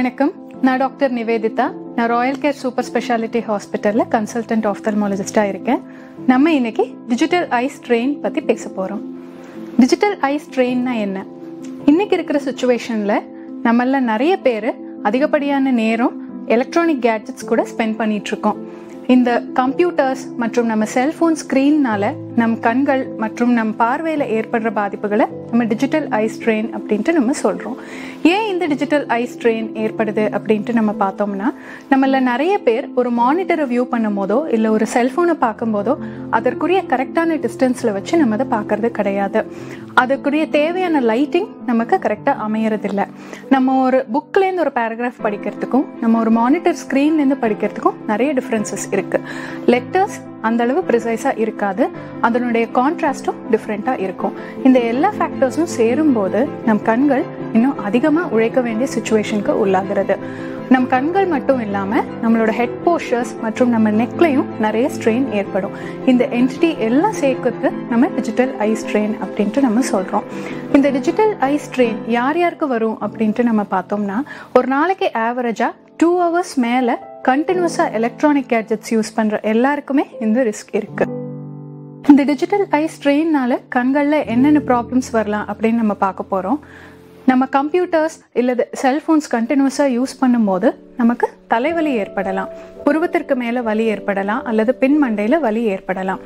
வணக்கம் நான் டாக்டர் நிவேதிதா நான் ராயல் கேர் சூப்பர் ஸ்பெஷாலிட்டி ஹாஸ்பிட்டலில் கன்சல்டன்ட் ஆஃப்தல்மாலஜிஸ்டாக இருக்கேன் நம்ம இன்னைக்கு டிஜிட்டல் ஐ ஸ்ட்ரெயின் பற்றி பேச போகிறோம் டிஜிட்டல் ஐ ஸ்ட்ரெயின்னா என்ன இன்னைக்கு இருக்கிற சுச்சுவேஷனில் நம்மள நிறைய பேர் அதிகப்படியான நேரம் எலக்ட்ரானிக் கேட்ஜெட்ஸ் கூட ஸ்பெண்ட் பண்ணிட்டு இருக்கோம் இந்த கம்ப்யூட்டர்ஸ் மற்றும் நம்ம செல்போன் ஸ்க்ரீன்னால நம் கண்கள் மற்றும் நம் பார்வையில் ஏற்படுற பாதிப்புகளை நம்ம டிஜிட்டல் ஐ ஸ்ட்ரெயின் அப்படின்ட்டு நம்ம சொல்கிறோம் ஏன் இந்த டிஜிட்டல் ஐ ஸ்ட்ரெயின் ஏற்படுது அப்படின்ட்டு நம்ம பார்த்தோம்னா நம்மள நிறைய பேர் ஒரு மானிட்டரை வியூ பண்ணும் போதோ இல்லை ஒரு செல்ஃபோனை பார்க்கும்போதோ அதற்குரிய கரெக்டான டிஸ்டன்ஸில் வச்சு நம்ம அதை பார்க்கறது கிடையாது அதுக்குரிய தேவையான லைட்டிங் நமக்கு கரெக்டாக அமையறதில்ல நம்ம ஒரு புக்லேருந்து ஒரு பேராகிராஃப் படிக்கிறதுக்கும் நம்ம ஒரு மானிட்டர் ஸ்க்ரீன்லேருந்து படிக்கிறதுக்கும் நிறைய டிஃப்ரென்சஸ் இருக்கு லெட்டர்ஸ் அந்த அளவு ப்ரிசைஸாக இருக்காது அதனுடைய கான்ட்ராஸ்டும் டிஃப்ரெண்ட்டாக இருக்கும் இந்த எல்லா ஃபேக்டர்ஸும் சேரும்போது நம் கண்கள் இன்னும் அதிகமாக உழைக்க வேண்டிய சுச்சுவேஷனுக்கு உள்ளாகிறது நம் கண்கள் மட்டும் இல்லாமல் நம்மளோட ஹெட் போஷர்ஸ் மற்றும் நம்ம நெக்லையும் நிறைய ஸ்ட்ரெயின் ஏற்படும் இந்த என்டிட்டி எல்லாம் சேர்க்கிறது நம்ம டிஜிட்டல் ஐ ஸ்ட்ரெயின் அப்படின்ட்டு நம்ம சொல்கிறோம் இந்த டிஜிட்டல் ஐ ஸ்ட்ரெயின் யார் யாருக்கு வரும் அப்படின்ட்டு நம்ம பார்த்தோம்னா ஒரு நாளைக்கு ஆவரேஜாக டூ ஹவர்ஸ் மேலே கண்டினியூஸாக எலக்ட்ரானிக் கேட்ஜெட்ஸ் யூஸ் பண்ணுற எல்லாருக்குமே இந்த ரிஸ்க் இருக்குது இந்த டிஜிட்டல் ஐ ஸ்ட்ரெயின்னால கண்களில் என்னென்ன ப்ராப்ளம்ஸ் வரலாம் அப்படின்னு நம்ம பார்க்க போகிறோம் நம்ம கம்ப்யூட்டர்ஸ் இல்லை செல்ஃபோன்ஸ் கண்டினியூஸாக யூஸ் பண்ணும்போது நமக்கு தலைவலி ஏற்படலாம் புருவத்திற்கு மேலே வலி ஏற்படலாம் அல்லது பின் மண்டையில் வலி ஏற்படலாம்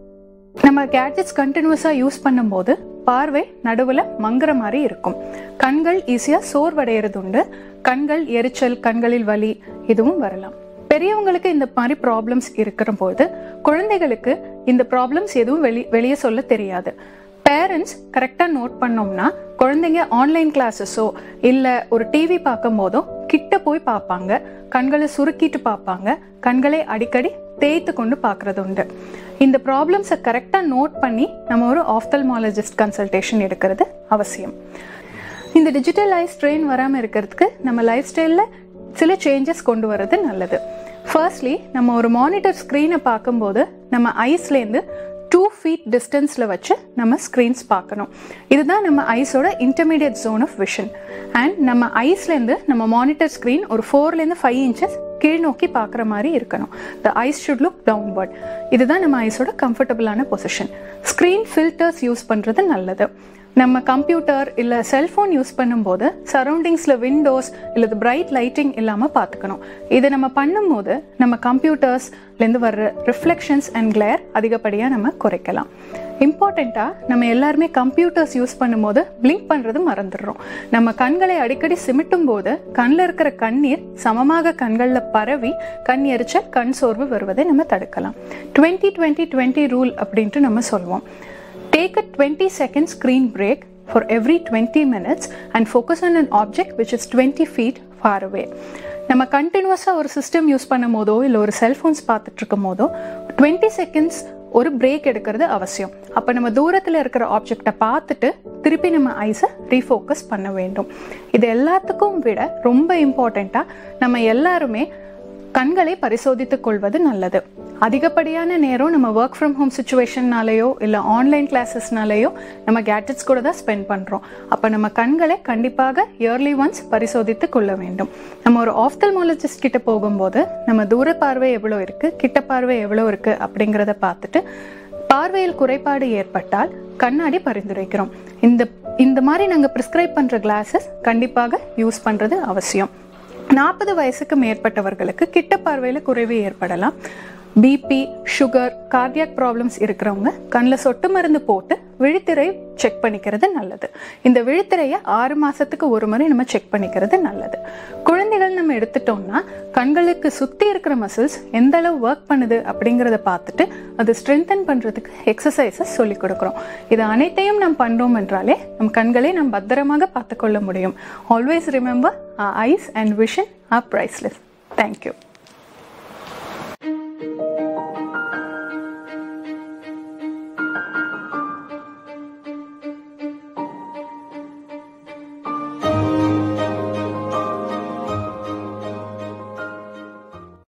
நம்ம கேட்ஜெட்ஸ் கண்டினியூஸாக யூஸ் பண்ணும்போது பார்வை நடுவில் மங்குற மாதிரி இருக்கும் கண்கள் ஈஸியாக சோர்வடைகிறது உண்டு கண்கள் எரிச்சல் கண்களில் வலி இதுவும் வரலாம் பெரியவங்களுக்கு இந்த மாதிரி ப்ராப்ளம்ஸ் இருக்கிற போது குழந்தைகளுக்கு இந்த ப்ராப்ளம்ஸ் எதுவும் வெளி வெளியே சொல்ல தெரியாது பேரண்ட்ஸ் கரெக்டாக நோட் பண்ணோம்னா குழந்தைங்க ஆன்லைன் கிளாஸஸோ இல்லை ஒரு டிவி பார்க்கும் போதோ கிட்ட போய் பார்ப்பாங்க கண்களை சுருக்கிட்டு பார்ப்பாங்க கண்களை அடிக்கடி தேய்த்து கொண்டு பார்க்கறது உண்டு இந்த ப்ராப்ளம்ஸை கரெக்டாக நோட் பண்ணி நம்ம ஒரு ஆஃப்தல்மாலஜிஸ்ட் கன்சல்டேஷன் எடுக்கிறது அவசியம் இந்த டிஜிட்டல் ஐ ஸ்ட்ரெயின் வராமல் இருக்கிறதுக்கு நம்ம லைஃப் ஸ்டைலில் சில சேஞ்சஸ் கொண்டு வர்றது நல்லது ஃபர்ஸ்ட்லி நம்ம ஒரு மானிட்டர் ஸ்க்ரீனை பார்க்கும்போது நம்ம ஐஸ்லேருந்து டூ ஃபீட் டிஸ்டன்ஸில் வச்சு நம்ம ஸ்க்ரீன்ஸ் பார்க்கணும் இதுதான் நம்ம ஐஸோட intermediate zone of vision and நம்ம ஐஸ்லேருந்து நம்ம மானிட்டர் ஸ்க்ரீன் ஒரு ஃபோர்லேருந்து ஃபைவ் இன்ச்சஸ் கீழ் நோக்கி பார்க்குற மாதிரி இருக்கணும் the eyes should look downward இதுதான் நம்ம ஐஸோட கம்ஃபர்டபுளான பொசிஷன் ஸ்க்ரீன் ஃபில்டர்ஸ் யூஸ் பண்ணுறது நல்லது நம்ம கம்ப்யூட்டர் இல்லை செல்ஃபோன் யூஸ் பண்ணும்போது சரௌண்டிங்ஸில் விண்டோஸ் இல்லை பிரைட் லைட்டிங் இல்லாமல் பார்த்துக்கணும் இது நம்ம பண்ணும்போது நம்ம கம்ப்யூட்டர்ஸ்லேருந்து வர்ற ரிஃப்ளெக்ஷன்ஸ் அண்ட் கிளேர் அதிகப்படியாக நம்ம குறைக்கலாம் இம்பார்ட்டண்ட்டாக நம்ம எல்லாருமே கம்ப்யூட்டர்ஸ் யூஸ் பண்ணும்போது பிளிங்க் பண்ணுறது மறந்துடுறோம் நம்ம கண்களை அடிக்கடி சிமிட்டும் போது கண்ணில் இருக்கிற கண்ணீர் சமமாக கண்களில் பரவி கண் எரிச்சல் கண் சோர்வு வருவதை நம்ம தடுக்கலாம் டுவெண்ட்டி டுவெண்ட்டி டுவெண்ட்டி ரூல் அப்படின்ட்டு நம்ம சொல்லுவோம் Take a 20 second screen break for every 20 minutes and focus on an object which is 20 feet far away. நம்ம கண்டினியூஸாக ஒரு சிஸ்டம் யூஸ் பண்ணும் போதோ இல்லை ஒரு செல்ஃபோன்ஸ் பார்த்துட்டு இருக்கும் போதோ டுவெண்ட்டி செகண்ட்ஸ் ஒரு பிரேக் எடுக்கிறது அவசியம் அப்போ நம்ம தூரத்தில் இருக்கிற ஆப்ஜெக்டை பார்த்துட்டு திருப்பி நம்ம ஐஸை ரீஃபோக்கஸ் பண்ண வேண்டும் இது எல்லாத்துக்கும் விட ரொம்ப இம்பார்ட்டண்ட்டாக நம்ம எல்லாருமே கண்களை பரிசோதித்துக் கொள்வது நல்லது அதிகப்படியான நேரம் நம்ம ஒர்க் ஃப்ரம் ஹோம் சுச்சுவேஷன்னாலேயோ இல்லை ஆன்லைன் கிளாஸஸ்னாலேயோ நம்ம கேட்ஜெட்ஸ் கூட தான் ஸ்பெண்ட் பண்ணுறோம் அப்போ நம்ம கண்களை கண்டிப்பாக இயர்லி ஒன்ஸ் பரிசோதித்து கொள்ள வேண்டும் நம்ம ஒரு ஆஃப்தல்மாலஜிஸ்ட் கிட்ட போகும்போது நம்ம தூர பார்வை எவ்வளோ இருக்குது கிட்ட பார்வை எவ்வளோ இருக்குது அப்படிங்கிறத பார்த்துட்டு பார்வையில் குறைபாடு ஏற்பட்டால் கண்ணாடி பரிந்துரைக்கிறோம் இந்த இந்த மாதிரி நாங்கள் ப்ரிஸ்கிரைப் பண்ணுற கிளாஸஸ் கண்டிப்பாக யூஸ் பண்ணுறது அவசியம் நாற்பது வயசுக்கு மேற்பட்டவர்களுக்கு கிட்ட பார்வையில் குறைவு ஏற்படலாம் பிபி சுகர் கார்டியாக் ப்ராப்ளம்ஸ் இருக்கிறவங்க கண்ணில் சொட்டு மருந்து போட்டு விழித்திரை செக் பண்ணிக்கிறது நல்லது இந்த விழித்திரையை ஆறு மாசத்துக்கு ஒரு முறை நம்ம செக் பண்ணிக்கிறது நல்லது குழந்தைகள் நம்ம எடுத்துட்டோம்னா கண்களுக்கு சுத்தி இருக்கிற மசில்ஸ் எந்த அளவு ஒர்க் பண்ணுது அப்படிங்கிறத பார்த்துட்டு அது ஸ்ட்ரென்தன் பண்றதுக்கு எக்ஸசைசஸ் சொல்லி கொடுக்குறோம் இது அனைத்தையும் நாம் பண்றோம் என்றாலே நம் கண்களை நாம் பத்திரமாக பார்த்துக்கொள்ள முடியும் always remember eyes and vision are priceless thank you